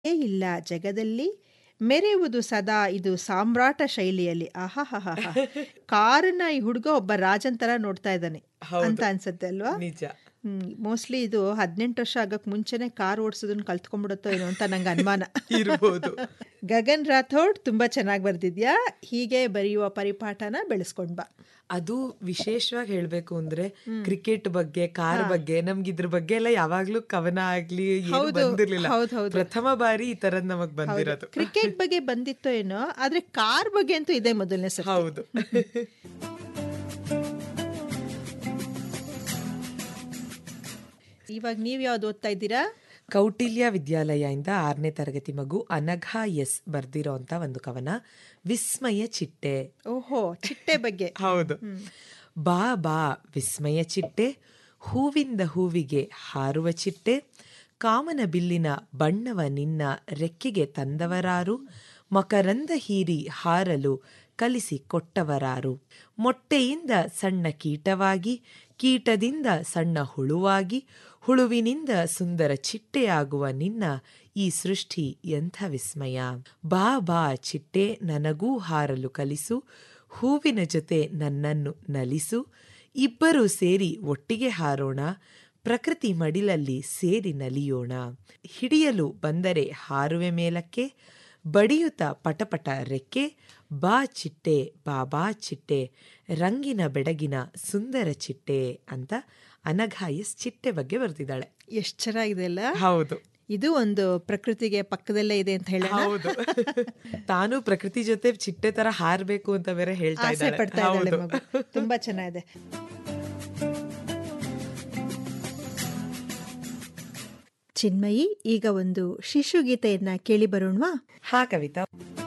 ಏ ಇಲ್ಲ ಜಗದಲ್ಲಿ ಮೆರೆಯುವುದು ಸದಾ ಇದು ಸಾಮ್ರಾಟ ಶೈಲಿಯಲ್ಲಿ ಆಹಾಹಾಹಾ ಕಾರನ್ನ ಈ ಹುಡುಗ ಒಬ್ಬ ರಾಜನ್ ತರ ನೋಡ್ತಾ ಇದ್ದಾನೆ ಹೌದು. ಅಂತ ಅನ್ಸುತ್ತೆ ಅಲ್ವಾ ನಿಜ ಮೋಸ್ಟ್ಲಿ ಇದು ಹದಿನೆಂಟು ವರ್ಷ ಆಗಕ್ ಮುಂಚೆನೆ ಕಾರ್ ಓಡಿಸೋದನ್ನ ಕಲ್ತ್ಕೊಂಡ್ಬಿಡುತ್ತೋ ಏನೋ ಅಂತ ನಂಗೆ ಅನುಮಾನ ಇರ್ಬೋದು ಗಗನ್ ರಾಥೋಡ್ ತುಂಬಾ ಚೆನ್ನಾಗಿ ಬರ್ದಿದ್ಯಾ ಹೀಗೆ ಬರೆಯುವ ಪರಿಪಾಠನ ಬೆಳೆಸ್ಕೊಂಡ್ ಬಾ ಅದು ವಿಶೇಷವಾಗಿ ಹೇಳ್ಬೇಕು ಅಂದ್ರೆ ಕ್ರಿಕೆಟ್ ಬಗ್ಗೆ ಕಾರ್ ಬಗ್ಗೆ ನಮ್ಗೆ ಇದ್ರ ಬಗ್ಗೆ ಎಲ್ಲ ಯಾವಾಗ್ಲೂ ಕವನ ಆಗ್ಲಿ ಏನು ಹೌದು, ಬಂದಿರ್ಲಿಲ್ಲ ಹೌದು, ಹೌದು. ಪ್ರಥಮ ಬಾರಿ ಈ ತರದ್ ನಮಗ್ ಬಂದಿರೋದು ಕ್ರಿಕೆಟ್ ಬಗ್ಗೆ ಬಂದಿತ್ತೋ ಏನೋ ಆದ್ರೆ ಕಾರ್ ಬಗ್ಗೆ ಅಂತೂ ಇದೆ ಮೊದಲನೇ ಸಲ ಹೌದು ಇವಾಗ ನೀವ್ ಯಾವ್ದು ಓದ್ತಾ ಇದ್ದೀರಾ ಕೌಟಿಲ್ಯ ವಿದ್ಯಾಲಯದಿಂದ ಆರನೇ ತರಗತಿ ಮಗು ಅನಘಾ ಎಸ್ ಬರ್ದಿರೋ ಅಂತ ಒಂದು ಕವನ ವಿಸ್ಮಯ ಚಿಟ್ಟೆ ಓಹೋ ಚಿಟ್ಟೆ ಬಗ್ಗೆ ಹೌದು ಬಾ ಬಾ ವಿಸ್ಮಯ ಚಿಟ್ಟೆ ಹೂವಿಂದ ಹೂವಿಗೆ ಹಾರುವ ಚಿಟ್ಟೆ ಕಾಮನ ಬಿಲ್ಲಿನ ಬಣ್ಣವ ನಿನ್ನ ರೆಕ್ಕೆಗೆ ತಂದವರಾರು ಮಕರಂದ ಹೀರಿ ಹಾರಲು ಕಲಿಸಿ ಕೊಟ್ಟವರಾರು ಮೊಟ್ಟೆಯಿಂದ ಸಣ್ಣ ಕೀಟವಾಗಿ ಕೀಟದಿಂದ ಸಣ್ಣ ಹುಳುವಾಗಿ ಹುಳುವಿನಿಂದ ಸುಂದರ ಚಿಟ್ಟೆಯಾಗುವ ನಿನ್ನ ಈ ಸೃಷ್ಟಿ ಎಂಥ ವಿಸ್ಮಯ ಬಾ ಬಾ ಚಿಟ್ಟೆ ನನಗೂ ಹಾರಲು ಕಲಿಸು ಹೂವಿನ ಜೊತೆ ನನ್ನನ್ನು ನಲಿಸು ಇಬ್ಬರೂ ಸೇರಿ ಒಟ್ಟಿಗೆ ಹಾರೋಣ ಪ್ರಕೃತಿ ಮಡಿಲಲ್ಲಿ ಸೇರಿ ನಲಿಯೋಣ ಹಿಡಿಯಲು ಬಂದರೆ ಹಾರುವೆ ಮೇಲಕ್ಕೆ ಬಡಿಯುತ್ತ ಪಟಪಟ ರೆಕ್ಕೆ ಬಾ ಚಿಟ್ಟೆ ಬಾ ಬಾ ಚಿಟ್ಟೆ ರಂಗಿನ ಬೆಡಗಿನ ಸುಂದರ ಚಿಟ್ಟೆ ಅಂತ ಅನಘಾಯಸ್ ಚಿಟ್ಟೆ ಬಗ್ಗೆ ಬರ್ತಿದ್ದಾಳೆ ಎಷ್ಟ್ ಚೆನ್ನಾಗಿದೆ ಅಲ್ಲ ಹೌದು ಇದು ಒಂದು ಪ್ರಕೃತಿಗೆ ಪಕ್ಕದಲ್ಲೇ ಇದೆ ಅಂತ ಹೇಳೋಣ ಹೌದು ತಾನು ಪ್ರಕೃತಿ ಜೊತೆ ಚಿಟ್ಟೆ ತರ ಹಾರ್ಬೇಕು ಅಂತ ಬೇರೆ ಹೇಳ್ತಾ ಆಸೆ ಇದ್ದಾಳೆ ಪಡ್ತಾ ಇದ್ದಾಳೆ ಹೌದು. ಮಗು ತುಂಬಾ ಚೆನ್ನಾಗಿದೆ ಚಿನ್ಮಯಿ ಈಗ ಒಂದು ಶಿಶುಗೀತೆಯನ್ನ ಕೇಳಿ ಬರೋಣವಾ ಹಾ ಕವಿತಾ